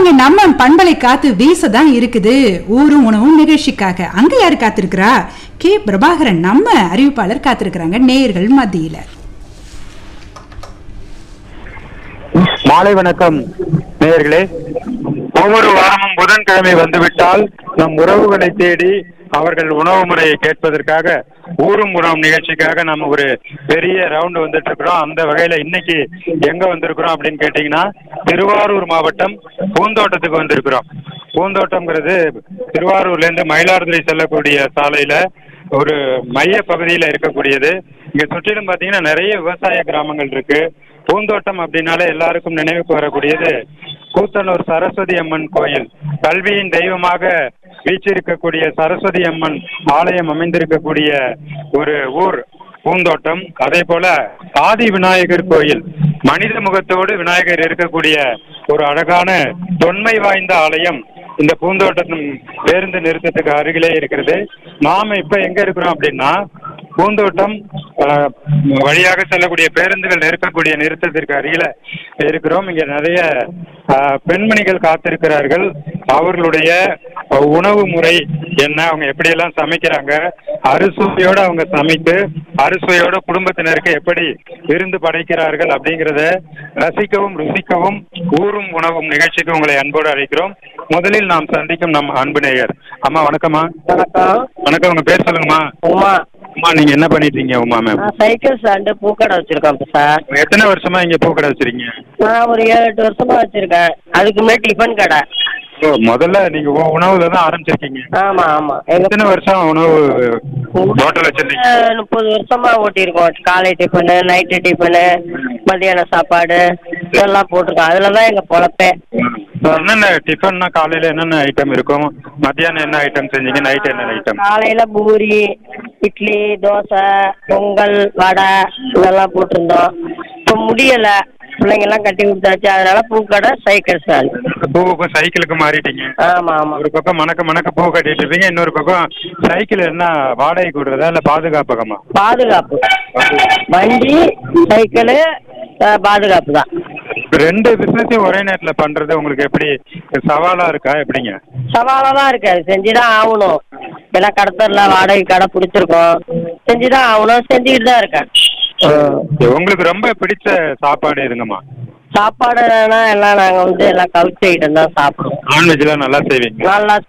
ஆமாங்க நம்ம பண்பலை காத்து வீச தான் இருக்குது ஊரும் உணவும் நிகழ்ச்சிக்காக அங்க யாரு காத்திருக்கிறா கே பிரபாகரன் நம்ம அறிவிப்பாளர் காத்திருக்கிறாங்க நேயர்கள் மத்தியில மாலை வணக்கம் நேயர்களே ஒவ்வொரு வாரமும் புதன்கிழமை வந்துவிட்டால் நம் உறவுகளை தேடி அவர்கள் உணவு முறையை கேட்பதற்காக ஊரும் உணவு நிகழ்ச்சிக்காக நம்ம ஒரு பெரிய ரவுண்ட் வந்துட்டு இருக்கிறோம் அந்த வகையில இன்னைக்கு எங்க வந்திருக்கிறோம் அப்படின்னு கேட்டீங்கன்னா திருவாரூர் மாவட்டம் பூந்தோட்டத்துக்கு வந்திருக்கிறோம் பூந்தோட்டம்ங்கிறது திருவாரூர்ல இருந்து மயிலாடுதுறை செல்லக்கூடிய சாலையில ஒரு மைய பகுதியில் இருக்கக்கூடியது இங்க சுற்றிலும் பாத்தீங்கன்னா நிறைய விவசாய கிராமங்கள் இருக்கு பூந்தோட்டம் அப்படின்னாலே எல்லாருக்கும் நினைவுக்கு வரக்கூடியது கூத்தனூர் சரஸ்வதி அம்மன் கோயில் கல்வியின் தெய்வமாக வீச்சிருக்கக்கூடிய சரஸ்வதி அம்மன் ஆலயம் அமைந்திருக்கக்கூடிய ஒரு ஊர் பூந்தோட்டம் அதே போல ஆதி விநாயகர் கோயில் மனித முகத்தோடு விநாயகர் இருக்கக்கூடிய ஒரு அழகான தொன்மை வாய்ந்த ஆலயம் இந்த பூந்தோட்டத்தின் பேருந்து நிறுத்தத்துக்கு அருகிலே இருக்கிறது நாம இப்ப எங்க இருக்கிறோம் அப்படின்னா பூந்தோட்டம் அஹ், வழியாக செல்லக்கூடிய பேருந்துகள் நிற்கக்கூடிய நிறுத்தத்திற்கு அருகில இருக்கிறோம் இங்க நிறைய அஹ், பெண்மணிகள் காத்திருக்கிறார்கள் அவர்களுடைய அஹ், உணவு முறை என்ன அவங்க எப்படியெல்லாம் சமைக்கிறாங்க அறுசுவையோட அவங்க சமைத்து அறுசுவையோட குடும்பத்தினருக்கு எப்படி விருந்து படைக்கிறார்கள் அப்படிங்கிறத ரசிக்கவும் ருசிக்கவும் ஊரும் உணவும் நிகழ்ச்சிக்கு உங்களை அன்போடு அழைக்கிறோம் முதலில் நாம் சந்திக்கும் நம் அன்பு நேயர் அம்மா வணக்கம்மா வணக்கம் வணக்கம் உங்க பேர் சொல்லுங்கம்மா உமா அம்மா நீங்க என்ன பண்ணிட்டு இருக்கீங்க உமா மேம் நான் சைக்கிள் ஸ்டாண்டு பூக்கடை வச்சிருக்கேன் இப்ப சார் எத்தனை வருஷமா இங்க பூக்கடை வச்சிருக்கீங்க நான் ஒரு ஏழு எட்டு வருஷமா வச்சிருக்கேன் அதுக்குமே டிஃபன் கடை ஓ முதல்ல நீங்க உ- உணவுல தான் ஆரம்பிச்சிருக்கீங்க ஆமா ஆமா எங்க எத்தனை வருஷம் உணவு ஹோட்டல் வச்சிருந்தீங்க அஹ், முப்பது வருஷமா ஓட்டியிருக்கோம் காலை டிஃபனு நைட்டு டிஃபனு மத்தியான சாப்பாடு இதெல்லாம் போட்டிருக்கோம் அதுல தான் எங்க பொழப்பே என்னென்ன டிஃபன்னா காலையில என்னென்ன ஐட்டம் இருக்கும் மத்தியானம் என்ன ஐட்டம் செஞ்சீங்க நைட் என்ன ஐட்டம் காலையில பூரி இட்லி தோசை பொங்கல் வடை இதெல்லாம் போட்டிருந்தோம் இப்போ முடியல பிள்ளைங்கெல்லாம் கட்டி கொடுத்தாச்சு அதனால பூக்கடை சைக்கிள் ஸ்டாண்டு பூவுக்கும் சைக்கிளுக்கும் மாறிட்டீங்க ஆமா ஆமா ஒரு பக்கம் மணக்க மணக்க பூ கட்டிட்டு இருப்பீங்க இன்னொரு பக்கம் சைக்கிள் என்ன வாடகை கூடுறதா இல்ல பாதுகாப்பகமா பாதுகாப்பு வண்டி சைக்கிளு அஹ், பாதுகாப்பு தான் ரெண்டு பிசினஸையும் ஒரே நேரத்துல பண்றது உங்களுக்கு எப்படி சவாலா இருக்கா எப்படிங்க சவாலாக தான் இருக்கு அது செஞ்சு தான் ஆகணும் ஏன்னா கடத்தரில் வாடகை கடை பிடிச்சிருக்கோம் செஞ்சு தான் ஆகணும் செஞ்சுக்கிட்டு தான் இருக்கேன் உங்களுக்கு ரொம்ப பிடிச்ச சாப்பாடு எதுங்கம்மா சாப்பாடுனா எல்லாம் நாங்கள் வந்து எல்லாம் கவுச்சி ஐட்டம் தான் சாப்பிடுவோம் நான்வெஜ்லாம் நல்லா செய்வீங்க நல்லா